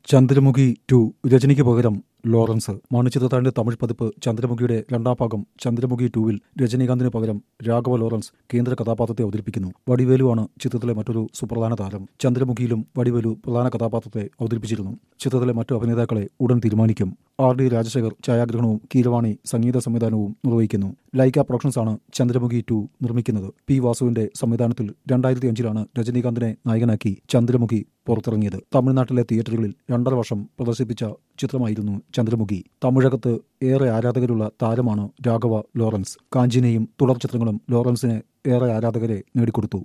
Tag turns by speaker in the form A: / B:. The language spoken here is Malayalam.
A: ചന്ദ്രമുഖി ടു രജനിക്ക് പകരം ലോറൻസ് മണിച്ചിത്രത്താഴിന്റെ തമിഴ് പതിപ്പ് ചന്ദ്രമുഖിയുടെ രണ്ടാം ഭാഗം ചന്ദ്രമുഖി ടൂവിൽ രജനീകാന്തിന് പകരം രാഘവ ലോറൻസ് കേന്ദ്ര കഥാപാത്രത്തെ അവതരിപ്പിക്കുന്നു വടിവേലുവാണ് ചിത്രത്തിലെ മറ്റൊരു സുപ്രധാന താരം ചന്ദ്രമുഖിയിലും വടിവേലു പ്രധാന കഥാപാത്രത്തെ അവതരിപ്പിച്ചിരുന്നു ചിത്രത്തിലെ മറ്റു അഭിനേതാക്കളെ ഉടൻ തീരുമാനിക്കും ആർ ഡി രാജശേഖർ ഛായാഗ്രഹണവും കീരവാണി സംഗീത സംവിധാനവും നിർവഹിക്കുന്നു ലൈക്ക പ്രൊഡക്ഷൻസ് ആണ് ചന്ദ്രമുഖി ടു നിർമ്മിക്കുന്നത് പി വാസുവിന്റെ സംവിധാനത്തിൽ രണ്ടായിരത്തി അഞ്ചിലാണ് രജനീകാന്തിനെ നായകനാക്കി ചന്ദ്രമുഖി പുറത്തിറങ്ങിയത് തമിഴ്നാട്ടിലെ തിയേറ്ററുകളിൽ രണ്ടര വർഷം പ്രദർശിപ്പിച്ച ചിത്രമായിരുന്നു ചന്ദ്രമുഖി തമിഴകത്ത് ഏറെ ആരാധകരുള്ള താരമാണ് രാഘവ ലോറൻസ് കാഞ്ചിനെയും തുടർ ചിത്രങ്ങളും ലോറൻസിന് ഏറെ ആരാധകരെ നേടിക്കൊടുത്തു